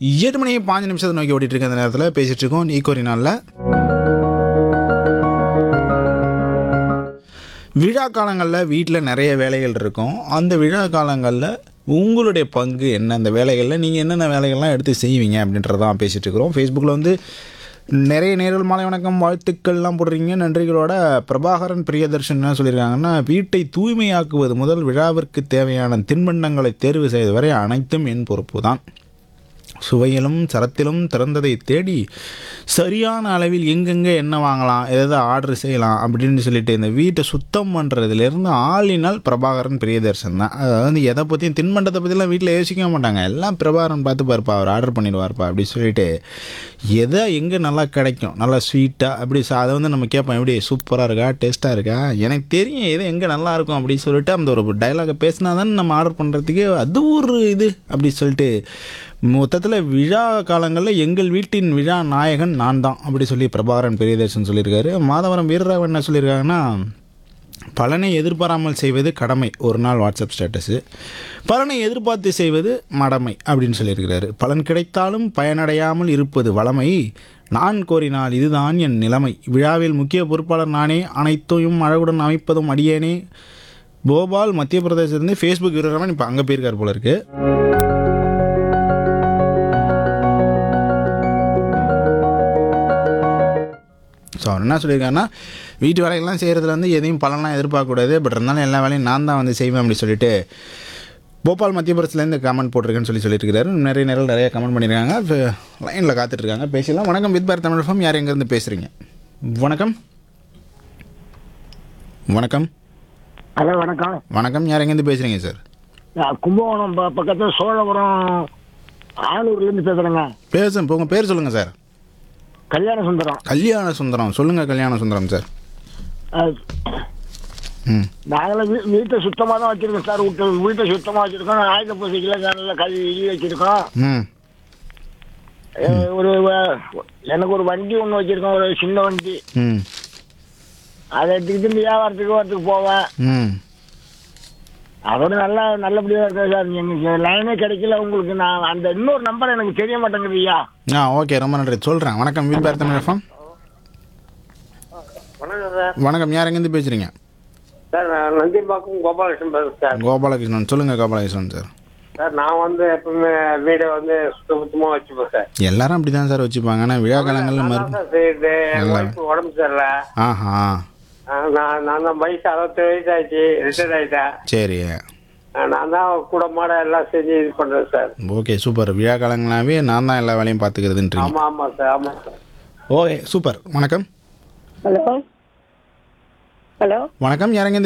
எட்டு மணி பாஞ்சு நிமிஷத்தை நோக்கி ஓடிட்டு இருக்க அந்த நேரத்தில் பேசிட்டு இருக்கோம் ஈக்கோரி நாளில் விழா காலங்களில் வீட்டில் நிறைய வேலைகள் இருக்கும் அந்த விழா காலங்களில் உங்களுடைய பங்கு என்ன அந்த வேலைகளில் நீங்கள் என்னென்ன வேலைகள்லாம் எடுத்து செய்வீங்க அப்படின்றதான் பேசிகிட்டு இருக்கிறோம் ஃபேஸ்புக்கில் வந்து நிறைய நேரில் மாலை வணக்கம் வாழ்த்துக்கள்லாம் போடுறீங்க நன்றிகளோட பிரபாகரன் பிரியதர்ஷன் என்ன சொல்லியிருக்காங்கன்னா வீட்டை தூய்மையாக்குவது முதல் விழாவிற்கு தேவையான தின்பண்டங்களை தேர்வு செய்வது வரை அனைத்தும் என் பொறுப்பு தான் சுவையிலும் சரத்திலும் திறந்ததை தேடி சரியான அளவில் எங்கெங்கே என்ன வாங்கலாம் எதாவது ஆர்டர் செய்யலாம் அப்படின்னு சொல்லிட்டு இந்த வீட்டை சுத்தம் பண்ணுறதுலேருந்து ஆளினால் பிரபாகரன் பிரியதர்சன் தான் அதாவது வந்து எதை பற்றியும் தின்பண்டத்தை பற்றிலாம் வீட்டில் யோசிக்க மாட்டாங்க எல்லாம் பிரபாகரன் பார்த்து பாருப்பா அவர் ஆர்டர் பண்ணிடுவார்ப்பா அப்படி சொல்லிட்டு எதை எங்கே நல்லா கிடைக்கும் நல்லா ஸ்வீட்டாக அப்படி சா- அதை வந்து நம்ம கேட்போம் எப்படி சூப்பராக இருக்கா டேஸ்ட்டாக இருக்கா எனக்கு தெரியும் எது எங்கே நல்லா இருக்கும் அப்படின்னு சொல்லிட்டு அந்த ஒரு டைலாகை பேசினா தான் நம்ம ஆர்டர் பண்ணுறதுக்கு அது ஒரு இது அப்படி சொல்லிட்டு மொத்தத்தில் விழா காலங்களில் எங்கள் வீட்டின் விழா நாயகன் நான் தான் அப்படி சொல்லி பிரபாகரன் பெரியதர்ஷன் சொல்லியிருக்காரு மாதவரம் வீரராகவன் என்ன சொல்லியிருக்காங்கன்னா பலனை எதிர்பாராமல் செய்வது கடமை ஒரு நாள் வாட்ஸ்அப் ஸ்டேட்டஸு பலனை எதிர்பார்த்து செய்வது மடமை அப்படின்னு சொல்லியிருக்கிறாரு பலன் கிடைத்தாலும் பயனடையாமல் இருப்பது வளமை நான் கோரினால் இதுதான் என் நிலைமை விழாவில் முக்கிய பொறுப்பாளர் நானே அனைத்தையும் அழகுடன் அமைப்பதும் அடியேனே போபால் மத்திய பிரதேசத்துலேருந்து ஃபேஸ்புக் வீரராகவன் இப்போ அங்கே போயிருக்கார் போல இருக்கு ஸோ அவர் என்ன சொல்லியிருக்காருன்னா வீட்டு வேலைகள்லாம் செய்கிறதுல வந்து எதையும் பலன்லாம் எதிர்பார்க்கக்கூடாது பட் இருந்தாலும் எல்லா வேலையும் நான் தான் வந்து செய்வேன் அப்படி சொல்லிட்டு போபால் மத்திய பிரதேசத்துலேருந்து கமெண்ட் போட்டிருக்கேன்னு சொல்லி சொல்லியிருக்காரு நிறைய நேரம் நிறைய கமெண்ட் பண்ணியிருக்காங்க லைனில் காத்துட்ருக்காங்க பேசலாம் வணக்கம் வித் பார் தமிழ் ஃபம் யார் எங்கேருந்து பேசுகிறீங்க வணக்கம் வணக்கம் ஹலோ வணக்கம் வணக்கம் யார் எங்கேருந்து பேசுகிறீங்க சார் நான் கும்பகோணம் ப- பக்கத்துல சோழபுரம் ஆலூர்லேருந்து பேசுகிறேங்க பேசுங்க இப்போ உங்கள் பேர் சொல்லுங்கள் சார் கல்யாண சுந்தரம் கல்யாண சுந்தரம் சொல்லுங்கள் கல்யாண சுந்தரம் சார் அஹ், ம் நாங்களும் வீ வீட்டை சுத்தமாக தான் வச்சுருக்கோம் சார் வீட்டை வீட்டை சுத்தமாக வச்சுருக்கோம் ஆயுத பூசைக்கெல்லாம் நல்ல கழுவி வச்சுருக்கோம் ம் ஒரு வ- எனக்கு ஒரு வண்டி ஒன்று வச்சுருக்கோம் ஒரு சின்ன வண்டி ம் அதை எடுத்துக்கிட்டு இந்த வியாபாரத்துக்கு வரத்துக்கு போவேன் ம் அதோட நல்லா நல்லபடியாக இருக்கேன் சார் எனக்கு லைனே கிடைக்கல உங்களுக்கு நான் அந்த இன்னொரு நம்பர் எனக்கு தெரிய மாட்டேங்குது ஐயா ஆ ஓகே ரொம்ப நன்றி சொல்கிறேன் வணக்கம் வீல் பேர் தமிழ் எஃப்எம் வணக்கம் சார் வணக்கம் யார் எங்கேருந்து பேசுகிறீங்க சார் நான் நந்திம்பாக்கம் கோபாலகிருஷ்ணன் பேசுறேன் சார் கோபாலகிருஷ்ணன் சொல்லுங்கள் கோபாலகிருஷ்ணன் சார் சார் நான் வந்து எப்பவுமே வீடை வந்து சுத்த சுத்தமா வச்சுப்பேன் சார் எல்லாரும் அப்படி தான் சார் வச்சுப்பாங்க ஆனால் விழா காலங்களில் நான் மறு தான் செய்யுது என் நல்லா. ஒய்ஃபு உடம்பு சரியில்ல ஆஹா ஆ, நான் நான் தான் வயசு அறுபத்தேழு வயசு ஆயிடுச்சு ரிட்டையர் ஆயிட்டேன் சரி ஆ, நான் தான் கூட மாட எல்லாம் செஞ்சு இது பண்றேன் சார் ஓகே சூப்பர் விழா காலங்களாவே நான் தான் எல்லா வேலையும் பார்த்துக்கிறதுன்றீங்க ஆமா ஆமா சார் ஆமா சார் ஓகே சூப்பர் வணக்கம் ஹலோ ஹலோ வணக்கம் யார் எங்கேருந்து